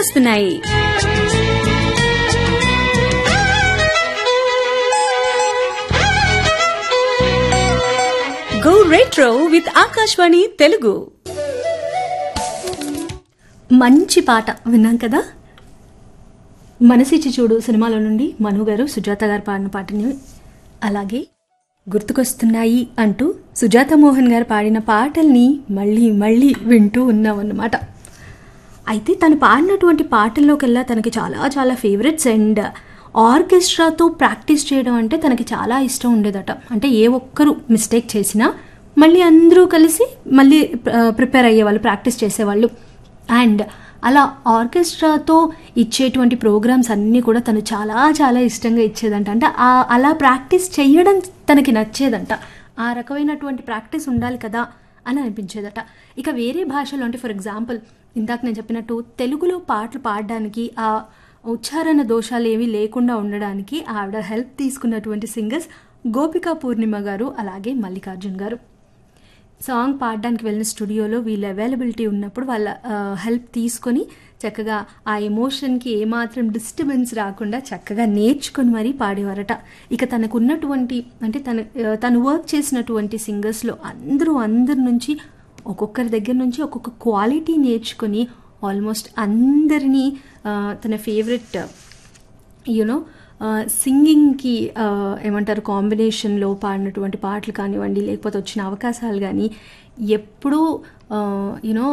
గుర్తుకొస్తున్నాయి go retro with Akashvani Telugu మంచి పాట విన్నాం కదా మనసిచ్చి చూడు సినిమాలో నుండి మను గారు సుజాత గారు పాడిన పాటని అలాగే గుర్తుకొస్తున్నాయి అంటూ సుజాత మోహన్ గారు పాడిన పాటల్ని మళ్ళీ మళ్ళీ వింటూ ఉన్నామన్నమాట అయితే తను పాడినటువంటి పాటల్లోకెల్లా తనకి చాలా చాలా ఫేవరెట్స్ అండ్ ఆర్కెస్ట్రాతో ప్రాక్టీస్ చేయడం అంటే తనకి చాలా ఇష్టం ఉండేదట అంటే ఏ ఒక్కరు మిస్టేక్ చేసినా మళ్ళీ అందరూ కలిసి మళ్ళీ ప్రిపేర్ అయ్యేవాళ్ళు ప్రాక్టీస్ చేసేవాళ్ళు అండ్ అలా ఆర్కెస్ట్రాతో ఇచ్చేటువంటి ప్రోగ్రామ్స్ అన్నీ కూడా తను చాలా చాలా ఇష్టంగా ఇచ్చేదంట అంటే ఆ- అలా ప్రాక్టీస్ చేయడం తనకి నచ్చేదంట ఆ రకమైనటువంటి ప్రాక్టీస్ ఉండాలి కదా అని అనిపించేదట ఇక వేరే భాషలో అంటే ఫర్ ఎగ్జాంపుల్ ఇందాక నేను చెప్పినట్టు తెలుగులో పాటలు పాడడానికి ఆ ఉచ్చారణ దోషాలు ఏమీ లేకుండా ఉండడానికి ఆవిడ హెల్ప్ తీసుకున్నటువంటి సింగర్స్ గోపికా పూర్ణిమ గారు అలాగే మల్లికార్జున్ గారు సాంగ్ పాడడానికి వెళ్ళిన స్టూడియోలో వీళ్ళ అవైలబిలిటీ ఉన్నప్పుడు వాళ్ళ హెల్ప్ తీసుకొని చక్కగా ఆ ఎమోషన్కి ఏమాత్రం డిస్టర్బెన్స్ రాకుండా చక్కగా నేర్చుకొని మరీ పాడేవారట ఇక తనకు ఉన్నటువంటి అంటే తన ఆ, తను వర్క్ చేసినటువంటి సింగర్స్లో అందరూ అందరి నుంచి ఒక్కొక్కరి దగ్గర నుంచి ఒక్కొక్క క్వాలిటీ నేర్చుకొని ఆల్మోస్ట్ అందరినీ ఆ, తన ఫేవరెట్ యూనో సింగింగ్కి ఏమంటారు కాంబినేషన్లో పాడినటువంటి పాటలు కానివ్వండి లేకపోతే వచ్చిన అవకాశాలు కానీ ఎప్పుడూ యూనో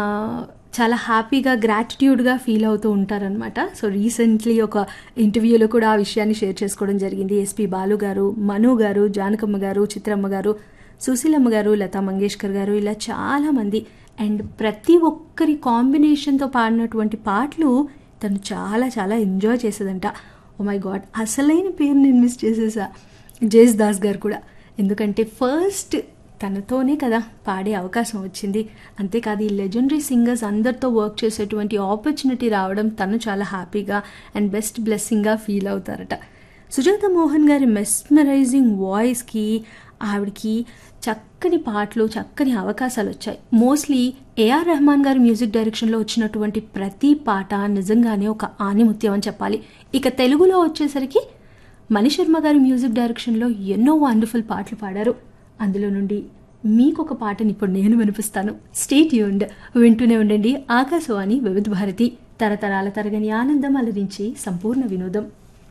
చాలా హ్యాపీగా గ్రాటిట్యూడ్గా ఫీల్ అవుతూ ఉంటారనమాట సో రీసెంట్లీ ఒక ఇంటర్వ్యూలో కూడా ఆ విషయాన్ని షేర్ చేసుకోవడం జరిగింది ఎస్పి బాలు గారు మను గారు జానకమ్మ గారు చిత్రమ్మ గారు సుశీలమ్మ గారు లతా మంగేష్కర్ గారు ఇలా చాలామంది అండ్ ప్రతి ఒక్కరి కాంబినేషన్తో పాడినటువంటి పాటలు తను చాలా చాలా ఎంజాయ్ చేసేదంట ఓ మై గాడ్ అసలైన పేరు నేను మిస్ చేసేసా జేస్ దాస్ గారు కూడా ఎందుకంటే ఫస్ట్ తనతోనే కదా పాడే అవకాశం వచ్చింది అంతేకాదు ఈ లెజెండరీ సింగర్స్ అందరితో వర్క్ చేసేటువంటి ఆపర్చునిటీ రావడం తను చాలా హ్యాపీగా అండ్ బెస్ట్ బ్లెస్సింగ్గా ఫీల్ అవుతారట సుజాత మోహన్ గారి మెస్మరైజింగ్ వాయిస్కి ఆవిడకి చక్కని పాటలు చక్కని అవకాశాలు వచ్చాయి మోస్ట్లీ ఏఆర్ రెహమాన్ గారి మ్యూజిక్ డైరెక్షన్లో వచ్చినటువంటి ప్రతి పాట నిజంగానే ఒక ఆనిముత్యం అని చెప్పాలి ఇక తెలుగులో వచ్చేసరికి మణిశర్మ గారి మ్యూజిక్ డైరెక్షన్లో ఎన్నో వండర్ఫుల్ పాటలు పాడారు అందులో నుండి మీకు ఒక పాటని ఇప్పుడు నేను వినిపిస్తాను స్టేట్ యూండ్ వింటూనే ఉండండి ఆకాశవాణి వివిధ భారతి తరతరాల తరగని ఆనందం అలరించి సంపూర్ణ వినోదం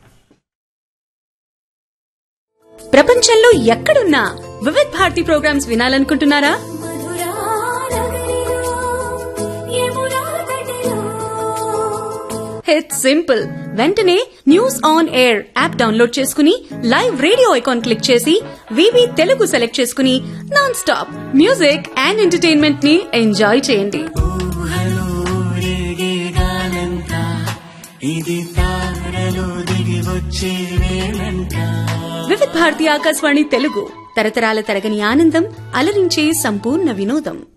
ప్రపంచంలో ఎక్కడున్నా వివిధ్ భారతి ప్రోగ్రామ్స్ వినాలనుకుంటున్నారా ఇట్స్ సింపుల్ వెంటనే news on air app download చేసుకుని లైవ్ రేడియో ఐకాన్ క్లిక్ చేసి వివి తెలుగు సెలెక్ట్ చేసుకుని non stop music and entertainment ని ఎంజాయ్ చేయండి ఊహలో రేగేగాలంట ఇది తారలో దిగి వచ్చే వేళంట వివిధ్ భారతి ఆకాశవాణి తెలుగు తరతరాల తరగని ఆనందం అలరించే సంపూర్ణ వినోదం